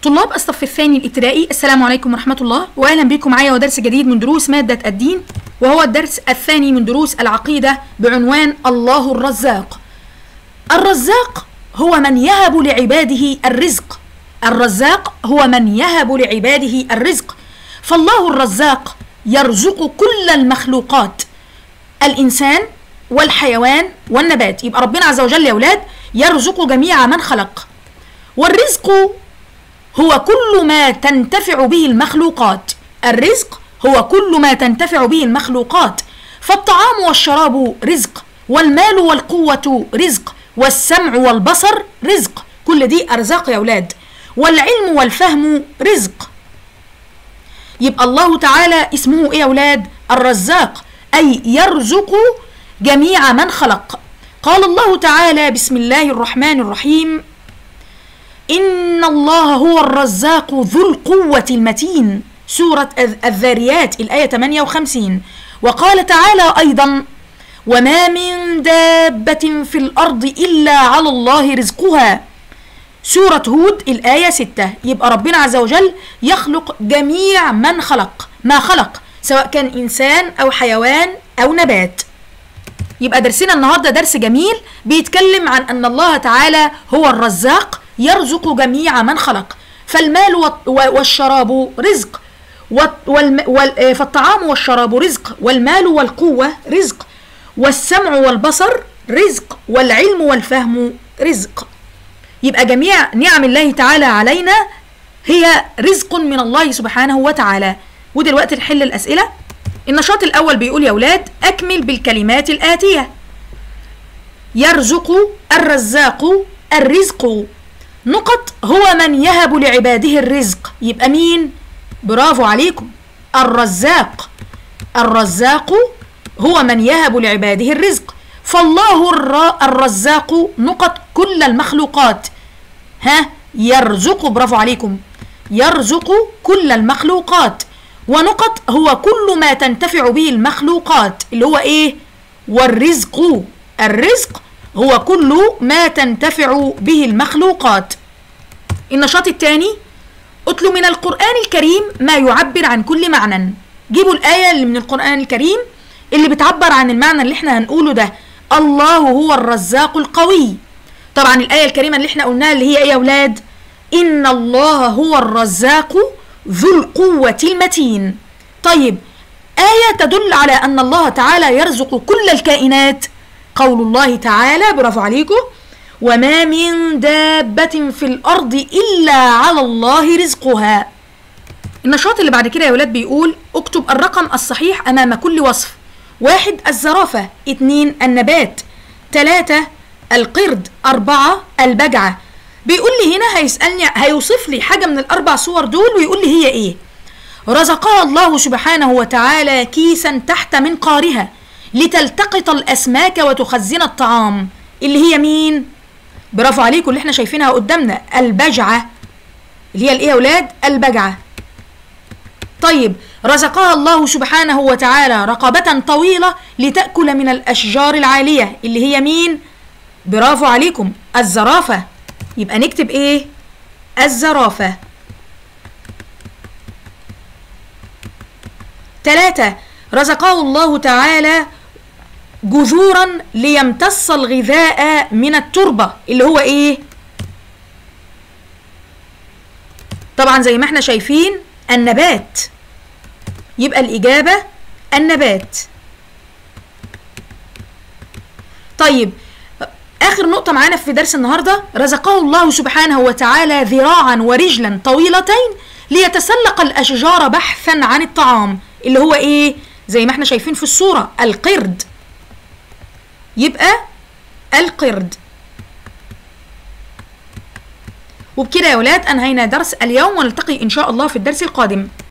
طلاب الصف الثاني الابتدائي السلام عليكم ورحمة الله وأهلا بكم معايا ودرس جديد من دروس مادة الدين وهو الدرس الثاني من دروس العقيدة بعنوان الله الرزاق الرزاق هو من يهب لعباده الرزق الرزاق هو من يهب لعباده الرزق فالله الرزاق يرزق كل المخلوقات الإنسان والحيوان والنبات يبقى ربنا عز وجل يا أولاد يرزق جميع من خلق والرزق هو كل ما تنتفع به المخلوقات الرزق هو كل ما تنتفع به المخلوقات فالطعام والشراب رزق والمال والقوة رزق والسمع والبصر رزق كل دي أرزاق يا أولاد والعلم والفهم رزق يبقى الله تعالى اسمه ايه يا أولاد الرزاق أي يرزق جميع من خلق قال الله تعالى بسم الله الرحمن الرحيم إن الله هو الرزاق ذو القوة المتين سورة الذاريات الآية 58 وقال تعالى أيضا وما من دابة في الأرض إلا على الله رزقها سورة هود الآية 6 يبقى ربنا عز وجل يخلق جميع من خلق ما خلق سواء كان إنسان أو حيوان أو نبات يبقى درسنا النهارده درس جميل بيتكلم عن أن الله تعالى هو الرزاق يرزق جميع من خلق فالمال والشراب رزق فالطعام والشراب رزق والمال والقوة رزق والسمع والبصر رزق والعلم والفهم رزق يبقى جميع نعم الله تعالى علينا هي رزق من الله سبحانه وتعالى ودلوقتي نحل الأسئلة النشاط الأول بيقول يا أولاد أكمل بالكلمات الآتية يرزق الرزاق الرزق نقط هو من يهب لعباده الرزق يبقى مين برافو عليكم الرزاق الرزاق هو من يهب لعباده الرزق فالله الرزاق نقط كل المخلوقات ها يرزق برافو عليكم يرزق كل المخلوقات ونقط هو كل ما تنتفع به المخلوقات اللي هو ايه والرزق الرزق هو كل ما تنتفع به المخلوقات النشاط الثاني اتلوا من القرآن الكريم ما يعبر عن كل معنى جيبوا الآية اللي من القرآن الكريم اللي بتعبر عن المعنى اللي احنا هنقوله ده الله هو الرزاق القوي طبعا الآية الكريمة اللي احنا قلناها اللي هي ايه يا أولاد إن الله هو الرزاق ذو القوة المتين طيب آية تدل على أن الله تعالى يرزق كل الكائنات قول الله تعالى برافو عليكم وما من دابة في الأرض إلا على الله رزقها النشاط اللي بعد كده يا ولاد بيقول اكتب الرقم الصحيح أمام كل وصف واحد الزرافة اتنين النبات تلاتة القرد أربعة البجعة بيقول لي هنا هيسألني هيوصف لي حاجة من الأربع صور دول ويقول لي هي إيه رزقها الله سبحانه وتعالى كيسا تحت منقارها لتلتقط الأسماك وتخزن الطعام اللي هي مين؟ برافو عليكم اللي احنا شايفينها قدامنا البجعة اللي هي الايه يا اولاد البجعة طيب رزقها الله سبحانه وتعالى رقبة طويلة لتأكل من الأشجار العالية اللي هي مين؟ برافو عليكم الزرافة يبقى نكتب ايه؟ الزرافة ثلاثة رزقه الله تعالى جذورا ليمتص الغذاء من التربة اللي هو ايه طبعا زي ما احنا شايفين النبات يبقى الإجابة النبات طيب آخر نقطة معانا في درس النهاردة رزقه الله سبحانه وتعالى ذراعا ورجلا طويلتين ليتسلق الأشجار بحثا عن الطعام اللي هو ايه زي ما احنا شايفين في الصورة القرد يبقى القرد وبكده يا ولاد انهينا درس اليوم ونلتقي ان شاء الله في الدرس القادم